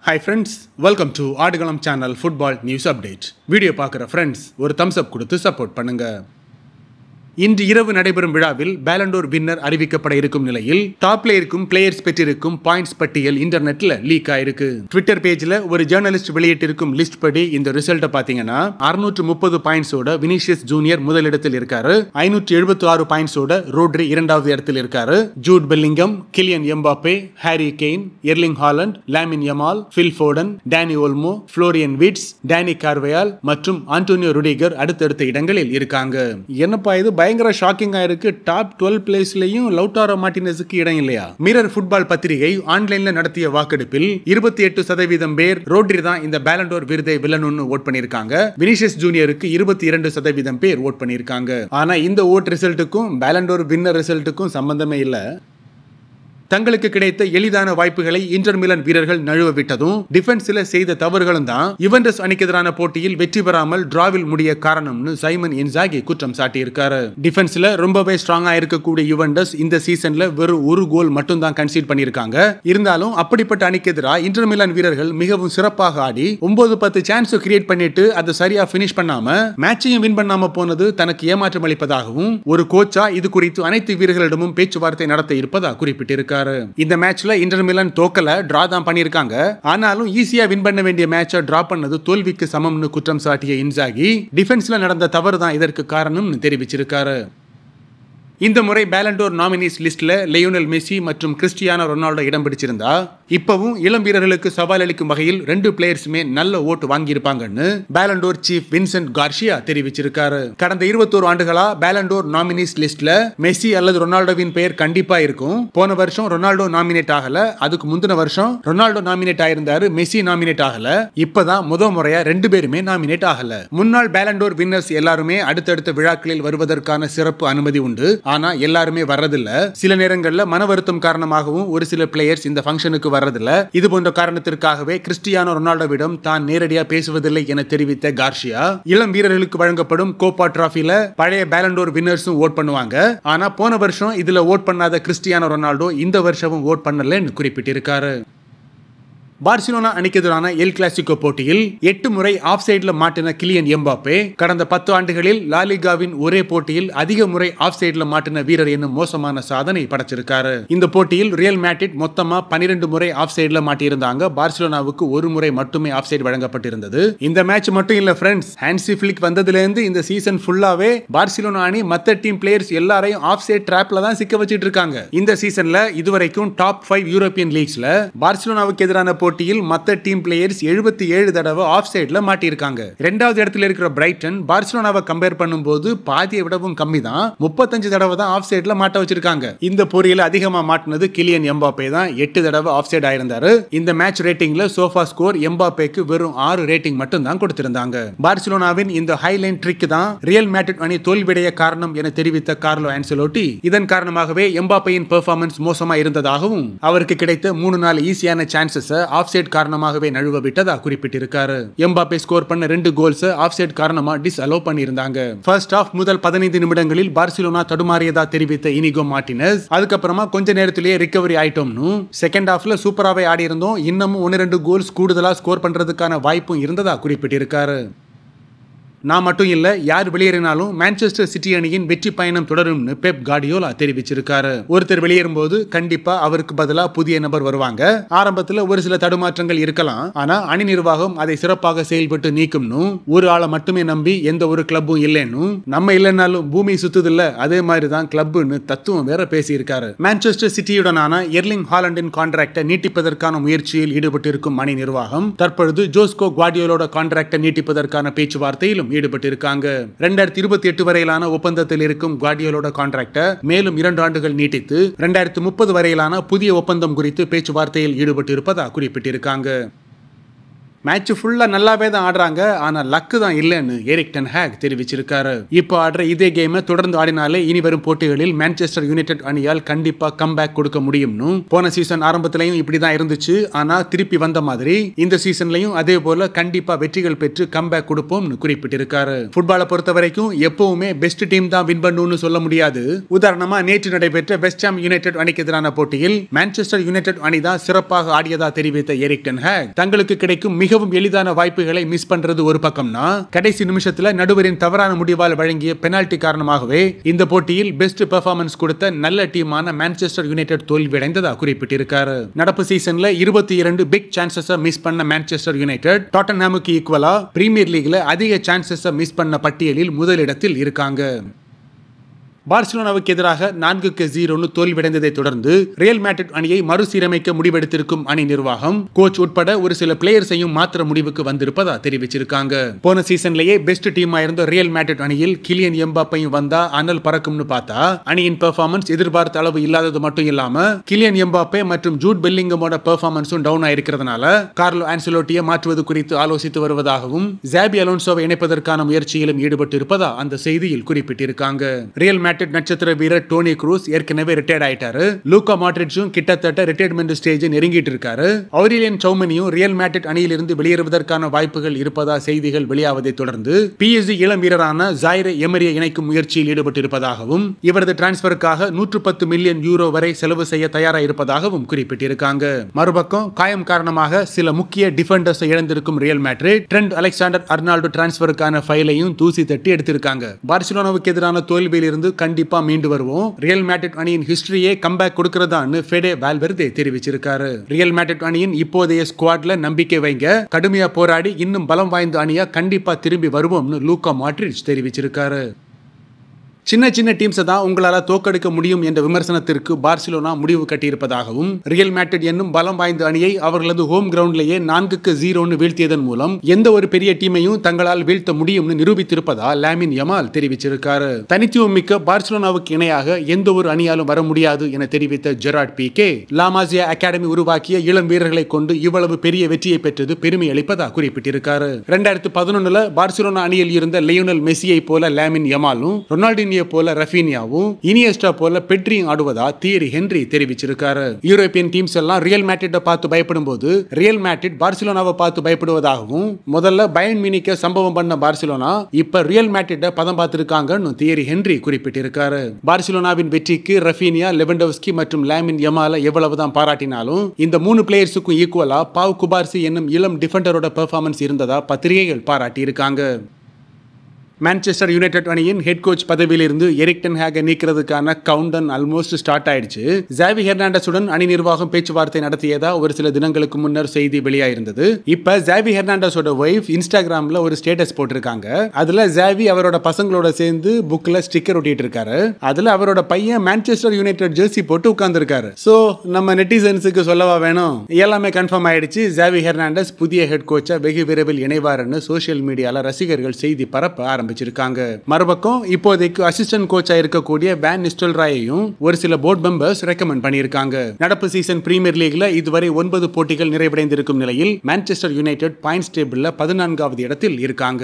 hi friends welcome to Aadukalam channel football news update video பார்க்குற friends ஒரு thumbs up கொடுத்து support பண்ணுங்க இன்று இரவு நடைபெறும் விழாவில் பேலண்டோர் வின்னர் அறிவிக்கப்பட இருக்கும் நிலையில் டாப்ல இருக்கும் பிளேயர்ஸ் பெற்றிருக்கும் பாயிண்ட்ஸ் பட்டியல் இன்டர்நெட்ல லீக் ஆயிருக்கு ட்விட்டர் பேஜ்ல ஒரு ஜேர்னலிஸ்ட் வெளியிட்டிருக்கும் லிஸ்ட் படி இந்த ரிசல்ட்டை பாத்தீங்கன்னா அறுநூற்று முப்பது பாயிண்ட்ஸோட வினிஷியஸ் ஜூனியர் முதலிடத்தில் இருக்காரு ஐநூற்று எழுபத்தி ஆறு பாயிண்ட்ஸோட ரோட்ரி இரண்டாவது இடத்தில் இருக்காரு Jude Bellingham Kylian Mbappe Harry Kane Erling Haaland Lamine Yamal Phil Foden Dani Olmo Florian Wirtz Dani Carvajal மற்றும் ஆண்டோனியோ ருடிகர் அடுத்தடுத்த இடங்களில் இருக்காங்க என்னப்பா இது பயங்கர ஷாக்கிங்கா இருக்கு டாப் டுவெல் பிளேஸ்லயும் லவுட்டாரோ மார்டினஸுக்கு இடம் இல்லையா மிரர் ஃபுட்பால் பத்திரிகை ஆன்லைன்ல நடத்திய வாக்கெடுப்பில் இருபத்தி எட்டு சதவீதம் பேர் ரோட்ரி தான் இந்த பேலண்டோர் விருதை வில்லணும்னு ஓட் பண்ணிருக்காங்க வினிஷியஸ் ஜூனியருக்கு இருபத்தி இரண்டு சதவீதம் பேர் ஓட் பண்ணிருக்காங்க ஆனா இந்த ஓட் ரிசல்ட்டுக்கும் பேலண்டோர் வின்னர் ரிசல்ட்டுக்கும் சம்பந்தமே இல்லை தங்களுக்கு கிடைத்த எளிதான வாய்ப்புகளை இன்டர் மிலன் வீரர்கள் நழுவ விட்டதும் டிஃபென்ஸ்ல செய்த தவறுகளும் தான் யுவெண்டஸ் அணிக்கு எதிரான போட்டியில் வெற்றி பெறாமல் டிராவில் முடிய காரணம்னு சைமன் இன்சாகி குற்றம் சாட்டியிருக்காரு டிஃபென்ஸ்ல ரொம்பவே ஸ்ட்ராங்கா இருக்கக்கூடிய யுவெண்டஸ் இந்த சீசன்ல வெறும் ஒரு கோல் மட்டும் தான் கன்சீட் பண்ணியிருக்காங்க இருந்தாலும் அப்படிப்பட்ட அணிக்கு எதிராக இன்டர் மிலன் வீரர்கள் மிகவும் சிறப்பாக ஆடி ஒன்பது பத்து சான்ஸ் கிரியேட் பண்ணிட்டு அதை சரியா பினிஷ் பண்ணாம மேட்சையும் வின் பண்ணாம போனது தனக்கு ஏமாற்றம் அளிப்பதாகவும் ஒரு கோச்சா இது குறித்து அனைத்து வீரர்களிடமும் பேச்சுவார்த்தை நடத்த இருப்பதா குறிப்பிட்டிருக்காரு இந்த மேட்ச்ல இன்டர் மிலன் தோக்கல டிரா தான் பண்ணிருக்காங்க ஆனாலும் ஈஸியா வின் பண்ண வேண்டிய மேட்சை டிரா பண்ணது தோல்விக்கு சமம்னு குற்றம் சாட்டிய இன்சாகி டிஃபென்ஸ்ல நடந்த தவறு தான் இதற்கு காரணம்னு தெரிவிச்சிருக்காரு இந்த முறை பேலண்டோர் நாமினிஸ் லிஸ்ட்ல லியோனல் மெஸ்ஸி மற்றும் கிறிஸ்டியானோ ரொனால்டோ இடம் பிடிச்சிருந்தா இப்பவும் இளம் வீரர்களுக்கு சவால் அளிக்கும் வகையில் ரெண்டு பிளேயர்ஸுமே நல்ல ஓட்டு வாங்கியிருப்பாங்கன்னு பேலண்டோர் சீஃப் வின்சென்ட் கார்ஷியா தெரிவிச்சிருக்காரு கடந்த இருபத்தோரு ஆண்டுகளா பேலண்டோர் நாமினிஸ் லிஸ்ட்ல மெஸ்ஸி அல்லது ரொனால்டோவின் பெயர் கண்டிப்பா இருக்கும் போன வருஷம் ரொனால்டோ நாமினேட் ஆகல அதுக்கு முந்தின வருஷம் ரொனால்டோ நாமினேட் ஆயிருந்தாரு மெஸ்ஸி நாமினேட் ஆகல இப்பதான் முத முறையா ரெண்டு பேருமே நாமினேட் ஆகல முன்னாள் பேலண்டோர் வின்னர்ஸ் எல்லாருமே அடுத்தடுத்த விழாக்களில் வருவதற்கான சிறப்பு அனுமதி உண்டு ஆனா எல்லாருமே வர்றதில்ல சில நேரங்கள்ல மன வருத்தம் காரணமாகவும் ஒரு சில பிளேயர்ஸ் இந்த ஃபங்க்ஷனுக்கு வர்றதில்ல இது போன்ற காரணத்திற்காகவே கிறிஸ்டியானோ ரொனால்டோவிடம் தான் நேரடியா பேசுவதில்லை என தெரிவித்த கார்ஷியா இளம் வீரர்களுக்கு வழங்கப்படும் கோப்பா டிராஃபில பழைய பேலண்டோர் வின்னர்ஸும் ஓட் பண்ணுவாங்க ஆனா போன வருஷம் இதுல ஓட் பண்ணாத கிறிஸ்டியானோ ரொனால்டோ இந்த வருஷமும் ஓட் பண்ணலன்னு குறிப்பிட்டிருக்காரு பார்சிலோனா அணிக்கு எதிரான எல் கிளாசிகோ போட்டியில் எட்டு முறை ஆஃப் சைட்ல மாட்டின கிலியன் எம்பாப்பே கடந்த பத்து ஆண்டுகளில் லாலிகாவின் ஒரே போட்டியில் அதிக முறை ஆஃப் சைட்ல மாட்டின வீரர் என்னும் மோசமான சாதனை படைச்சிருக்காரு இந்த போட்டியில் ரியல் மேட்டிட் மொத்தமா பனிரெண்டு முறை ஆஃப் சைட்ல மாட்டியிருந்தாங்க பார்சிலோனாவுக்கு ஒரு முறை மட்டுமே ஆஃப் சைடு வழங்கப்பட்டிருந்தது இந்த மேட்ச் மட்டும் இல்ல ஃப்ரெண்ட்ஸ் ஹான்சி பிளிக் வந்ததுல இருந்து இந்த சீசன் ஃபுல்லாவே பார்சிலோனா அணி மத்த டீம் பிளேயர்ஸ் எல்லாரையும் ஆஃப் சைட் டிராப்ல தான் சிக்க வச்சிட்டு இருக்காங்க இந்த சீசன்ல இதுவரைக்கும் டாப் ஃபைவ் யூரோப்பியன் லீக்ஸ்ல பார்சிலோனாவுக்கு எதிரான போட்டியில் மற்ற டீம் பிளேயர்ஸ் எழுபத்தி ஏழு தடவை ஆஃப் சைட்ல மாட்டியிருக்காங்க ரெண்டாவது இடத்துல இருக்கிற பிரைட்டன் பார்சிலோனாவை கம்பேர் பண்ணும்போது பாதியை விடவும் கம்மி தான் முப்பத்தஞ்சு தடவை தான் ஆஃப் சைட்ல மாட்ட வச்சிருக்காங்க இந்த போரியில அதிகமா மாட்டினது கிலியன் எம்பாப்பே தான் எட்டு தடவை ஆஃப் சைட் ஆயிருந்தாரு இந்த மேட்ச் ரேட்டிங்ல சோஃபா ஸ்கோர் எம்பாப்பேக்கு வெறும் ஆறு ரேட்டிங் மட்டும் தான் கொடுத்திருந்தாங்க பார்சிலோனாவின் இந்த ஹைலைன் ட்ரிக் தான் ரியல் மேட்ரிட் அணி தோல்விடைய காரணம் என தெரிவித்த கார்லோ ஆன்சலோட்டி இதன் காரணமாகவே எம்பாப்பையின் பெர்ஃபார்மன்ஸ் மோசமா இருந்ததாகவும் அவருக்கு கிடைத்த மூணு நாள் ஈஸியான சான்சஸ் ஆஃப் சைட் காரணமாகவே நழுவ விட்டதா குறிப்பிட்டிருக்காரு எம்பாப்பே ஸ்கோர் பண்ண ரெண்டு கோல்ஸ் ஆஃப் சைட் காரணமா டிஸ் அலோ பண்ணியிருந்தாங்க ஃபர்ஸ்ட் ஆஃப் முதல் பதினைந்து நிமிடங்களில் பார்சிலோனா தடுமாறியதா தெரிவித்த இனிகோ மார்டினஸ் அதுக்கப்புறமா கொஞ்ச நேரத்திலேயே ரிகவரி ஆயிட்டோம்னு செகண்ட் ஹாஃப்ல சூப்பராகவே ஆடி இருந்தோம் இன்னமும் ஒன்று ரெண்டு கோல்ஸ் கூடுதலா ஸ்கோர் பண்றதுக்கான வாய்ப்பும் இருந்ததா குறிப்பிட்டிருக்காரு நான் மட்டும் இல்ல யார் வெளியேறினாலும் மான்செஸ்டர் சிட்டி அணியின் வெற்றி பயணம் தொடரும்னு பெப் கார்டியோலா தெரிவிச்சிருக்காரு ஒருத்தர் வெளியேறும் போது கண்டிப்பா அவருக்கு பதிலா புதிய நபர் வருவாங்க ஆரம்பத்துல ஒரு சில தடுமாற்றங்கள் இருக்கலாம் ஆனா அணி நிர்வாகம் அதை சிறப்பாக செயல்பட்டு நீக்கும்னு ஒரு ஆளை மட்டுமே நம்பி எந்த ஒரு கிளப்பும் இல்லைன்னு நம்ம இல்லைன்னாலும் பூமி சுத்துதில்ல அதே மாதிரி தான் கிளப்னு தத்துவம் வேற பேசியிருக்காரு மான்செஸ்டர் சிட்டியுடனான எர்லிங் ஹாலண்டின் கான்ட்ராக்டை நீட்டிப்பதற்கான முயற்சியில் ஈடுபட்டிருக்கும் அணி நிர்வாகம் தற்பொழுது ஜோஸ்கோ குவாடியோலோட கான்ட்ராக்டை நீட்டிப்பதற்கான பேச்சுவார்த்தையிலும் ஈடுபட்டிருக்காங்க ரெண்டாயிரத்தி இருபத்தி எட்டு வரையிலான ஒப்பந்தத்தில் இருக்கும் குவாடியோலோட கான்ட்ராக்டை மேலும் இரண்டு ஆண்டுகள் நீட்டித்து ரெண்டாயிரத்தி முப்பது வரையிலான புதிய ஒப்பந்தம் குறித்து பேச்சுவார்த்தையில் ஈடுபட்டிருப்பதா குறிப்பிட்டிருக்காங்க மேட்ச் ஃபுல்லா நல்லாவே தான் ஆடுறாங்க ஆனா லக்கு தான் இல்லைன்னு எரிக் டென் ஹேக் தெரிவிச்சிருக்காரு இப்போ ஆடுற இதே கேமை தொடர்ந்து ஆடினாலே இனி வரும் போட்டிகளில் மான்செஸ்டர் யுனைடெட் அணியால் கண்டிப்பா கம்பேக் கொடுக்க முடியும்னு போன சீசன் ஆரம்பத்திலையும் இப்படிதான் இருந்துச்சு ஆனா திருப்பி வந்த மாதிரி இந்த சீசன்லயும் அதே போல கண்டிப்பா வெற்றிகள் பெற்று கம்பேக் கொடுப்போம்னு குறிப்பிட்டிருக்காரு ஃபுட்பாலை பொறுத்த வரைக்கும் எப்பவுமே பெஸ்ட் டீம் தான் வின் பண்ணுன்னு சொல்ல முடியாது உதாரணமா நேற்று நடைபெற்ற வெஸ்ட் ஹாம் யுனைடெட் அணிக்கு எதிரான போட்டியில் மான்செஸ்டர் யுனைடெட் அணி தான் சிறப்பாக ஆடியதா தெரிவித்த எரிக் டென் ஹேக் தங்களுக்கு கிடைக்கும் மிகவும் எளிதான வாய்ப்புகளை மிஸ் பண்றது ஒரு பக்கம்னா கடைசி நிமிஷத்துல நடுவரின் தவறான முடிவால் வழங்கிய பெனால்டி காரணமாகவே இந்த போட்டியில் பெஸ்ட் பெர்ஃபார்மன்ஸ் கொடுத்த நல்ல டீமான மான்செஸ்டர் யுனைடெட் தோல்வியடைந்ததா குறிப்பிட்டிருக்காரு நடப்பு சீசன்ல இருபத்தி இரண்டு பிக் சான்சஸ் மிஸ் பண்ண மான்செஸ்டர் யுனைடெட் டாட்டன்ஹாமுக்கு ஈக்குவலா பிரீமியர் லீக்ல அதிக சான்சஸ் மிஸ் பண்ண பட்டியலில் முதலிடத்தில் இருக்காங்க பார்சிலோனாவுக்கு எதிராக நான்குக்கு ஜீரோன்னு தோல்வியடைந்ததை தொடர்ந்து ரியல் மேட்ரிட் அணியை மறுசீரமைக்க முடிவெடுத்திருக்கும் அணி நிர்வாகம் கோச் உட்பட ஒரு சில பிளேயர்ஸையும் மாற்ற முடிவுக்கு வந்திருப்பதா தெரிவிச்சிருக்காங்க போன சீசன்லயே பெஸ்ட் டீமா இருந்த ரியல் மேட்ரிட் அணியில் கிலியன் எம்பாப்பையும் வந்தா அனல் பறக்கும்னு பார்த்தா அணியின் பெர்ஃபார்மன்ஸ் எதிர்பார்த்த அளவு இல்லாதது மட்டும் இல்லாம கிலியன் எம்பாப்பே மற்றும் ஜூட் பெல்லிங்கமோட பெர்ஃபார்மன்ஸும் டவுன் ஆயிருக்கிறதுனால கார்லோ ஆன்சலோட்டியை மாற்றுவது குறித்து ஆலோசித்து வருவதாகவும் ஜாபி அலோன்சோவை இணைப்பதற்கான முயற்சியிலும் ஈடுபட்டு இருப்பதா அந்த செய்தியில் குறிப்பிட்டிருக்காங்க ரியல் மேட்ரிட் நட்சத்திர வீரர் டோனி குரூஸ் ஏற்கனவே ரிட்டையர்ட் ஆயிட்டாரு லூகா மாட்ரிட்ஸும் கிட்டத்தட்ட ரிட்டையர்மெண்ட் ஸ்டேஜ் நெருங்கிட்டு இருக்காரு அவுரிலியன் சௌமனியும் ரியல் மேட்ரிட் அணியிலிருந்து வெளியேறுவதற்கான வாய்ப்புகள் இருப்பதா செய்திகள் வெளியாவதை தொடர்ந்து பிஎஸ்சி இளம் வீரரான ஜாயிரை எமரியை இணைக்கும் முயற்சியில் ஈடுபட்டிருப்பதாகவும் இவரது டிரான்ஸ்பருக்காக நூற்று பத்து மில்லியன் யூரோ வரை செலவு செய்ய தயாராக இருப்பதாகவும் குறிப்பிட்டிருக்காங்க மறுபக்கம் காயம் காரணமாக சில முக்கிய டிஃபெண்டர்ஸை இழந்திருக்கும் Real Madrid Trent Alexander Arnold டிரான்ஸ்பருக்கான ஃபைலையும் தூசி தட்டி எடுத்திருக்காங்க பார்சிலோனாவுக்கு எதிரான தோல்வியிலிருந்து கண்டிப்பா மீண்டு வருவோம் ரியல் மேட்ரிட் அணியின் ஹிஸ்டரியே கம்பேக் கொடுக்கறதான்னு ஃபெடே வால்வெர்தே தெரிவிச்சிருக்காரு ரியல் மேட்ரிட் அணியின் இப்போதைய ஸ்குவாட்ல நம்பிக்கை வைங்க கடுமையா போராடி இன்னும் பலம் வாய்ந்த அணியா கண்டிப்பா திரும்பி வருவோம்னு லூகா மாட்ரிச் தெரிவிச்சிருக்காரு சின்ன சின்ன டீம்ஸை தான் உங்களால் தோக்கெடுக்க முடியும் என்ற விமர்சனத்திற்கு பார்சிலோனா முடிவு கட்டியிருப்பதாகவும் ரியல் மேட்ரிட் என்னும் பலம் வாய்ந்த அணியை அவர்களது ஹோம் கிரவுண்ட்லேயே நான்குக்கு ஜீரோன்னு வீழ்த்தியதன் மூலம் எந்த ஒரு பெரிய டீமையும் தங்களால் வீழ்த்த முடியும்னு நிரூபித்திருப்பதா லாமின் யமால் தெரிவிச்சிருக்காரு தனித்துவம் மிக்க பார்சிலோனாவுக்கு இணையாக எந்த ஒரு அணியாலும் வர முடியாது என தெரிவித்த Gerard Pique La Masia academy உருவாக்கிய இளம் வீரர்களை கொண்டு இவ்வளவு பெரிய வெற்றியை பெற்றது பெருமை அளிப்பதா குறிப்பிட்டிருக்காரு ரெண்டாயிரத்து பதினொன்னுல பார்சிலோனா அணியில் இருந்த லியோனல் மெஸ்ஸியை போல லாமின் யமாலும் ரொனால்டின் ரஃபீனியா போல ரஃபீனியாவும் இனியஸ்டா போல பெட்ரியும் ஆடுவதா தியரி ஹென்றி தெரிவிச்சிருக்காரு யூரோப்பியன் டீம்ஸ் எல்லாம் ரியல் மேட்ரிட்டை பார்த்து பயப்படும் போது ரியல் மேட்ரிட் பார்சிலோனாவை பார்த்து பயப்படுவதாகவும் முதல்ல பயன் மினிக்க சம்பவம் பண்ண பார்சிலோனா இப்ப ரியல் மேட்ரிட்டை பதம் பார்த்திருக்காங்கன்னு தியரி ஹென்றி குறிப்பிட்டிருக்காரு பார்சிலோனாவின் வெற்றிக்கு ரஃபீனியா லெவண்டோஸ்கி மற்றும் லாமின் யமால எவ்வளவுதான் பாராட்டினாலும் இந்த மூணு பிளேயர்ஸுக்கும் ஈக்குவலா பாவ் குபார்சி என்னும் இளம் டிஃபெண்டரோட பெர்ஃபார்மன்ஸ் இருந்ததா பத்திரிகைகள் பாராட்டி இருக்காங்க மான்செஸ்டர் யுனைடெட் அணியின் ஹெட் கோச் பதவியிலிருந்து எரிக்டன் ஹேக நீக்கிறதுக்கான கவுண்டன் ஆல்மோஸ்ட் ஸ்டார்ட் ஆயிடுச்சு ஜாவி ஹெர்னாண்டஸுடன் அணி நிர்வாகம் பேச்சுவார்த்தை நடத்தியதா ஒரு சில தினங்களுக்கு முன்னர் செய்தி வெளியாயிருந்தது இப்ப ஜாவி ஹெர்னாண்டஸோட ஒய்ஃப் இன்ஸ்டாகிராம்ல ஒரு ஸ்டேட்டஸ் போட்டிருக்காங்க அதுல ஜாவி அவரோட பசங்களோட சேர்ந்து புக்ல ஸ்டிக்கர் ஒட்டிட்டு இருக்காரு அதுல அவரோட பையன் மான்செஸ்டர் யுனைடெட் ஜெர்சி போட்டு உட்கார்ந்துருக்காரு சோ நம்ம நெட்டிசன்ஸுக்கு சொல்லவா வேணும் எல்லாமே கன்ஃபார்ம் ஆயிடுச்சு ஜாவி ஹெர்னாண்டஸ் புதிய ஹெட் கோச்சா வெகு விரைவில் இணைவாருன்னு சோசியல் மீடியால ரசிகர்கள் செய்தி பரப்ப ஆரம்பிச்சிருக்காங்க மறுபக்கம் இப்போதைக்கு அசிஸ்டன்ட் கோச்சா இருக்கக்கூடிய வேன் நிஸ்டல் ராயையும் ஒரு சில போர்ட் மெம்பர்ஸ் ரெக்கமெண்ட் பண்ணியிருக்காங்க நடப்பு சீசன் பிரீமியர் லீக்ல இதுவரை ஒன்பது போட்டிகள் நிறைவடைந்திருக்கும் நிலையில் மான்செஸ்டர் யுனைடெட் பாயிண்ட்ஸ் டேபிள்ல பதினான்காவது இடத்தில் இருக்காங்க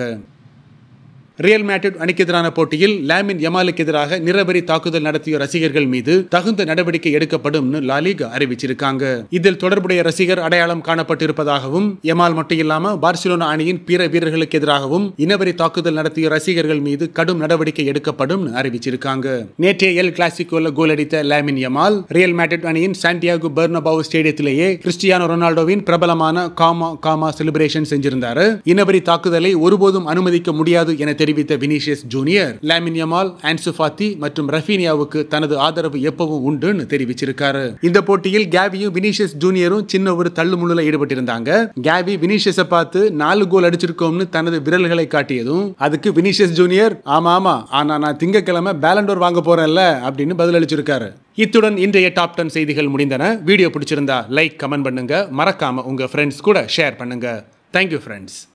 ரியல் மேட்ரிட் அணிக்கு எதிரான போட்டியில் லாமின் யமாலுக்கு எதிராக நிறவரி தாக்குதல் நடத்திய ரசிகர்கள் மீது தகுந்த நடவடிக்கை எடுக்கப்படும் லாலிகா அறிவிச்சிருக்காங்க இதில் தொடர்புடைய ரசிகர் அடையாளம் காணப்பட்டிருப்பதாகவும் யமால் மட்டும் இல்லாம பார்சிலோனா அணியின் பிற வீரர்களுக்கு எதிராகவும் இனவரி தாக்குதல் நடத்திய ரசிகர்கள் மீது கடும் நடவடிக்கை எடுக்கப்படும் அறிவிச்சிருக்காங்க நேற்றைய எல் கிளாசிக்கோல கோல் அடித்த லாமின் யமால் ரியல் மேட்ரிட் அணியின் சாண்டியாகோ பெர்னபாவ் ஸ்டேடியத்திலேயே கிறிஸ்டியானோ ரொனால்டோவின் பிரபலமான காமா காமா செலிப்ரேஷன் செஞ்சிருந்தாரு இனவரி தாக்குதலை ஒருபோதும் அனுமதிக்க முடியாது என தெரிவித்த Vinicius Junior Lamine Yamal Ansu Fati மற்றும் ரஃபீனியாவுக்கு தனது ஆதரவு எப்பவும் உண்டுன்னு தெரிவிச்சிருக்காரு இந்த போட்டியில் கேவியும் வினிஷியஸ் ஜூனியரும் சின்ன ஒரு தள்ளுமுள்ளுல ஈடுபட்டிருந்தாங்க கேவி வினிஷியஸை பார்த்து நாலு கோல் அடிச்சிருக்கோம்னு தனது விரல்களை காட்டியதும் அதுக்கு வினிஷியஸ் ஜூனியர் ஆமா ஆமா ஆனா நான் திங்கக்கிழமை பேலண்டோர் வாங்க போறேன்ல அப்படின்னு பதில் அளிச்சிருக்காரு இத்துடன் இன்றைய டாப் டென் செய்திகள் முடிந்தன வீடியோ பிடிச்சிருந்தா லைக் கமெண்ட் பண்ணுங்க மறக்காம உங்க ஃப்ரெண்ட்ஸ் கூட ஷேர் பண்ணுங்க தேங்க்யூ ஃப்ரெண்ட்ஸ்